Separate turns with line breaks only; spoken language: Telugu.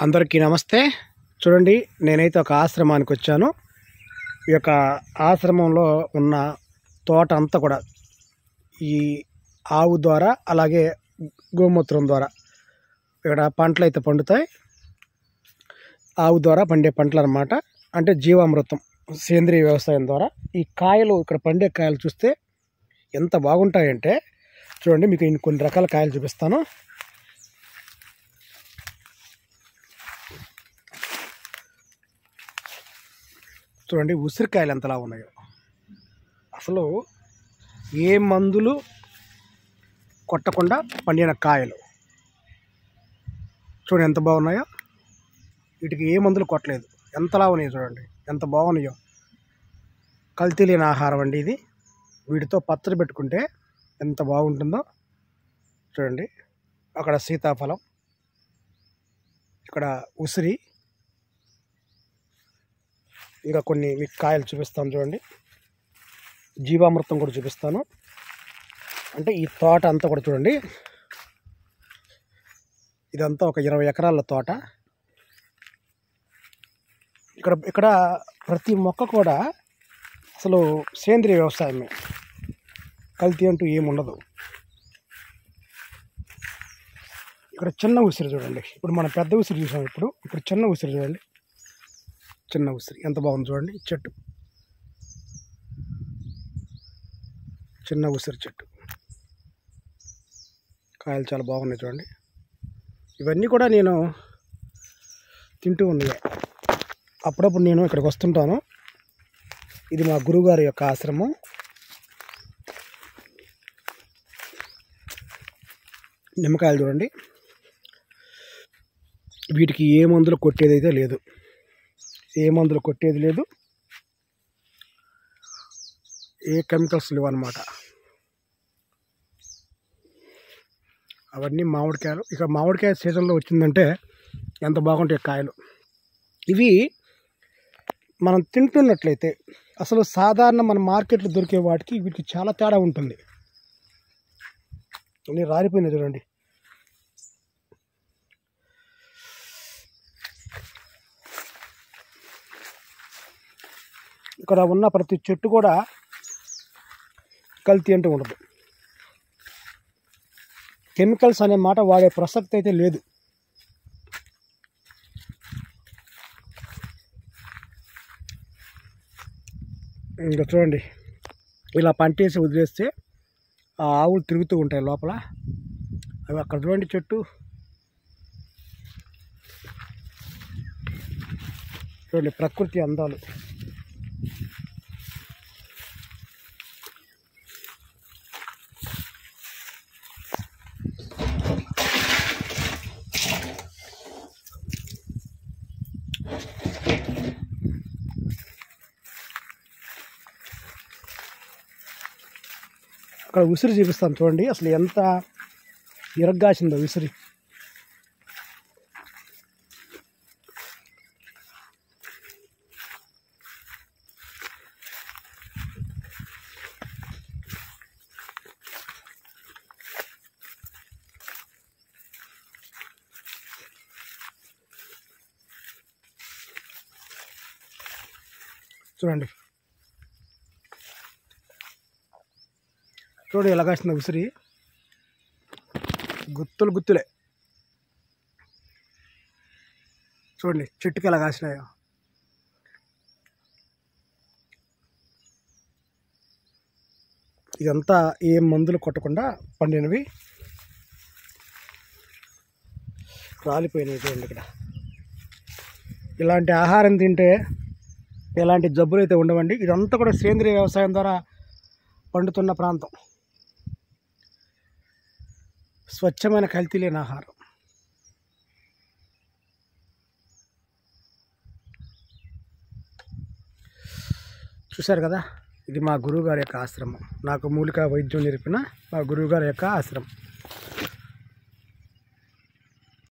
అందరికీ నమస్తే చూడండి నేనైతే ఒక ఆశ్రమానికి వచ్చాను ఈ యొక్క ఆశ్రమంలో ఉన్న తోట అంతా కూడా ఈ ఆవు ద్వారా అలాగే గోమూత్రం ద్వారా ఇక్కడ పంటలు అయితే పండుతాయి ఆవు ద్వారా పండే పంటలు అన్నమాట అంటే జీవామృతం సేంద్రియ వ్యవసాయం ద్వారా ఈ కాయలు ఇక్కడ పండే కాయలు చూస్తే ఎంత బాగుంటాయంటే చూడండి మీకు ఇన్ని కొన్ని రకాల కాయలు చూపిస్తాను చూడండి ఉసిరికాయలు ఎంతలా ఉన్నాయో అసలు ఏ మందులు కొట్టకుండా పండిన కాయలు చూడండి ఎంత బాగున్నాయో వీటికి ఏ మందులు కొట్టలేదు ఎంతలా ఉన్నాయి చూడండి ఎంత బాగున్నాయో కల్తీ లేని ఆహారం అండి ఇది వీటితో పచ్చడి పెట్టుకుంటే ఎంత బాగుంటుందో చూడండి అక్కడ సీతాఫలం ఇక్కడ ఉసిరి ఇంకా కొన్ని మీకు కాయలు చూపిస్తాను చూడండి జీవామృతం కూడా చూపిస్తాను అంటే ఈ తోట అంతా కూడా చూడండి ఇదంతా ఒక ఇరవై ఎకరాల తోట ఇక్కడ ఇక్కడ ప్రతి మొక్క కూడా అసలు సేంద్రియ వ్యవసాయమే కల్తీ అంటూ ఏముండదు ఇక్కడ చిన్న ఉసిరి చూడండి ఇప్పుడు మనం పెద్ద ఉసిరి చూసాం ఇప్పుడు ఇప్పుడు చిన్న ఉసిరి చూడండి చిన్న ఉసిరి ఎంత బాగుంది చూడండి ఈ చెట్టు చిన్న ఉసిరి చెట్టు కాయలు చాలా బాగున్నాయి చూడండి ఇవన్నీ కూడా నేను తింటూ ఉన్నాయి అప్పుడప్పుడు నేను ఇక్కడికి వస్తుంటాను ఇది మా గురువుగారి యొక్క ఆశ్రమం నిమ్మకాయలు చూడండి వీటికి ఏ మందులు కొట్టేది అయితే లేదు ఏ మందులు కొట్టేది లేదు ఏ కెమికల్స్ లేవు అనమాట అవన్నీ మామిడికాయలు ఇక మామిడికాయ సీజన్లో వచ్చిందంటే ఎంత బాగుంటాయి కాయలు ఇవి మనం తింటున్నట్లయితే అసలు సాధారణ మన మార్కెట్లో దొరికే వాటికి వీటికి చాలా తేడా ఉంటుంది అన్నీ రాలిపోయినాయి చూడండి ఇక్కడ ఉన్న ప్రతి చెట్టు కూడా కల్తీ అంటూ ఉండదు కెమికల్స్ అనే మాట వాడే ప్రసక్తి అయితే లేదు ఇంకా చూడండి ఇలా పంటేసి వదిలేస్తే ఆ ఆవులు తిరుగుతూ ఉంటాయి లోపల అవి అక్కడ చూడండి చెట్టు చూడండి ప్రకృతి అందాలు అక్కడ ఉసిరి చూపిస్తాను చూడండి అసలు ఎంత ఇరగ్గాసిందో ఉసిరి చూడండి చూడు ఎలా కాసిందో ఉసిరి గుత్తులు గుత్తులే చూడండి చెట్టుకి ఎలా కాసినాయో ఇదంతా ఏం మందులు కొట్టకుండా పండినవి రాలిపోయినాయి చూడండి ఇక్కడ ఇలాంటి ఆహారం తింటే ఎలాంటి జబ్బులు అయితే ఉండవండి ఇదంతా కూడా సేంద్రియ వ్యవసాయం ద్వారా పండుతున్న ప్రాంతం స్వచ్ఛమైన కల్తీ లేని ఆహారం చూశారు కదా ఇది మా గురువుగారి యొక్క ఆశ్రమం నాకు మూలిక వైద్యం నేర్పిన మా గురువుగారి యొక్క ఆశ్రమం